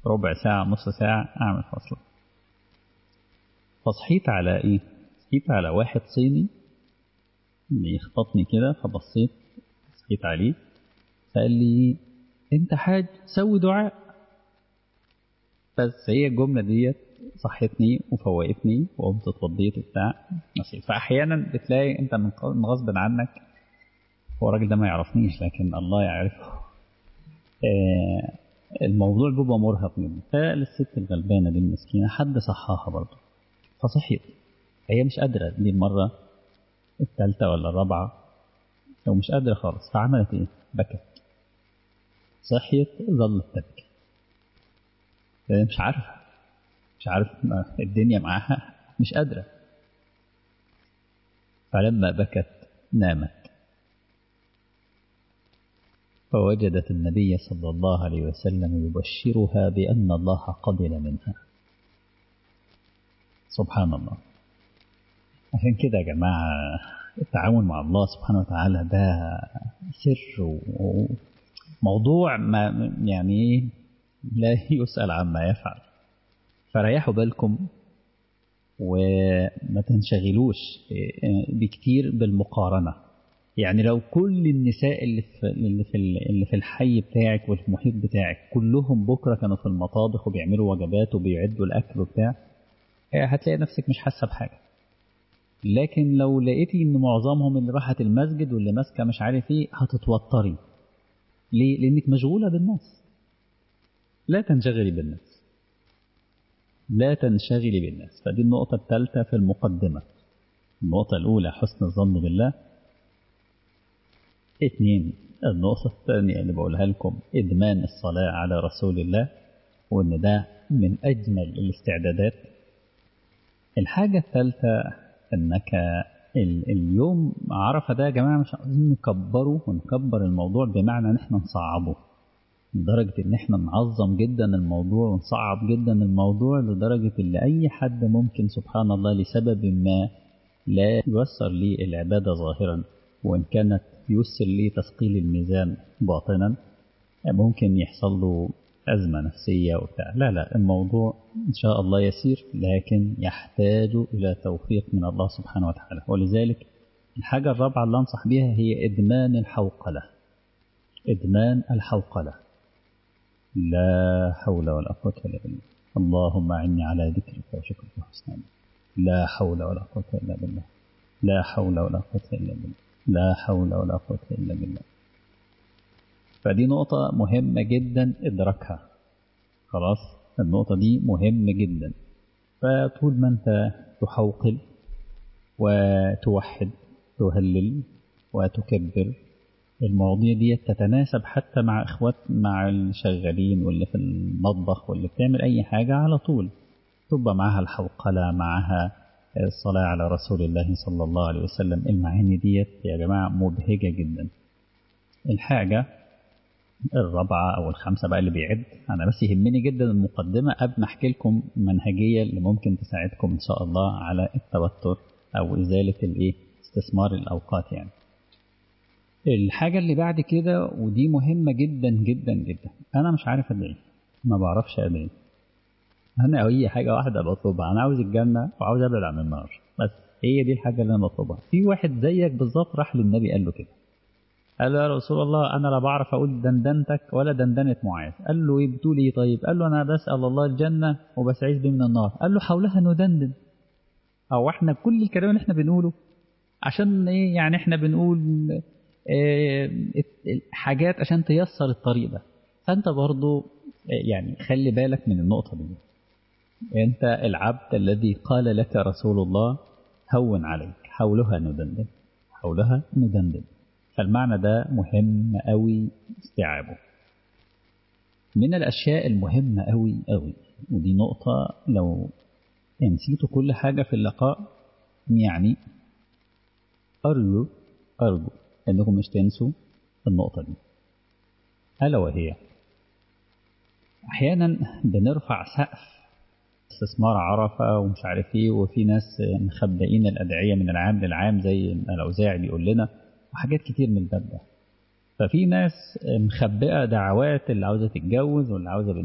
ربع ساعة نص ساعة أعمل فاصلة فصحيت على إيه؟ صحيت على واحد صيني يخبطني كده فبصيت صحيت عليه فقال لي أنت حاج سوي دعاء بس هي الجملة ديت صحتني وفوقتني وقمت اتوضيت وبتاع نصيب فأحيانا بتلاقي أنت من غصب عنك هو الراجل ده ما يعرفنيش لكن الله يعرفه آه الموضوع بيبقى مرهق منه فالست الغلبانة دي المسكينة حد صحاها برضه فصحيت هي مش قادرة دي المرة الثالثة ولا الرابعة لو مش قادرة خالص فعملت ايه بكت صحيت ظلت تبكي مش عارفة مش عارف الدنيا معاها مش قادرة فلما بكت نامت فوجدت النبي صلى الله عليه وسلم يبشرها بأن الله قبل منها سبحان الله عشان كده يا جماعة التعاون مع الله سبحانه وتعالى ده سر وموضوع ما يعني لا يسأل عما يفعل فريحوا بالكم وما تنشغلوش بكتير بالمقارنة يعني لو كل النساء اللي في اللي في اللي في الحي بتاعك والفي المحيط بتاعك كلهم بكره كانوا في المطابخ وبيعملوا وجبات وبيعدوا الاكل وبتاع هتلاقي نفسك مش حاسه بحاجه لكن لو لقيتي ان معظمهم اللي راحت المسجد واللي ماسكه مش عارف ايه هتتوتري ليه لانك مشغوله بالناس لا تنشغلي بالناس لا تنشغلي بالناس فدي النقطه الثالثه في المقدمه النقطه الاولى حسن الظن بالله اثنين النقطة الثانية اللي بقولها لكم إدمان الصلاة على رسول الله وإن ده من أجمل الاستعدادات الحاجة الثالثة إنك اليوم عرفة ده يا جماعة مش عايزين نكبره ونكبر الموضوع بمعنى إن إحنا نصعبه لدرجة إن إحنا نعظم جدا الموضوع ونصعب جدا الموضوع لدرجة إن أي حد ممكن سبحان الله لسبب ما لا ييسر لي العبادة ظاهرا وإن كانت يسر لي تثقيل الميزان باطنا ممكن يحصل له أزمة نفسية وبتاع لا لا الموضوع إن شاء الله يسير لكن يحتاج إلى توفيق من الله سبحانه وتعالى ولذلك الحاجة الرابعة اللي أنصح بها هي إدمان الحوقلة إدمان الحوقلة لا حول ولا قوة إلا بالله اللهم أعني على ذكرك وشكرك وحسن لا حول ولا قوة إلا بالله لا حول ولا قوة إلا بالله لا حول ولا قوة إلا بالله فدي نقطة مهمة جدا إدراكها خلاص النقطة دي مهمة جدا فطول ما أنت تحوقل وتوحد تهلل وتكبر المواضيع دي تتناسب حتى مع إخوات مع الشغالين واللي في المطبخ واللي بتعمل أي حاجة على طول تبقى معها الحوقلة معها الصلاة على رسول الله صلى الله عليه وسلم المعاني ديت يا جماعة مبهجة جدا الحاجة الرابعة أو الخامسة بقى اللي بيعد أنا بس يهمني جدا المقدمة قبل ما أحكي لكم منهجية اللي ممكن تساعدكم إن شاء الله على التوتر أو إزالة الإيه استثمار الأوقات يعني الحاجة اللي بعد كده ودي مهمة جدا جدا جدا أنا مش عارف أدعي ما بعرفش أدعي أنا أي حاجة واحدة بطلبها أنا عاوز الجنة وعاوز أبعد عن النار بس هي دي الحاجة اللي أنا بطلبها في واحد زيك بالظبط راح للنبي قال له كده قال له يا رسول الله أنا لا بعرف أقول دندنتك ولا دندنة معاذ قال له إيه بتقول إيه طيب قال له أنا بسأل الله الجنة وبستعيذ بيه من النار قال له حولها ندندن أو إحنا كل الكلام اللي إحنا بنقوله عشان إيه يعني إحنا بنقول إيه حاجات عشان تيسر الطريق ده فأنت برضو يعني خلي بالك من النقطة دي أنت العبد الذي قال لك رسول الله هون عليك حولها ندندن حولها ندندن فالمعنى ده مهم قوي استيعابه من الأشياء المهمة قوي قوي ودي نقطة لو نسيتوا كل حاجة في اللقاء يعني أرجو أرجو أنكم مش تنسوا النقطة دي ألا وهي أحيانا بنرفع سقف استثمار عرفة ومش عارف ايه وفي ناس مخبئين الأدعية من العام للعام زي الأوزاعي بيقول لنا وحاجات كتير من الباب ده ففي ناس مخبئة دعوات اللي عاوزة تتجوز واللي عاوزة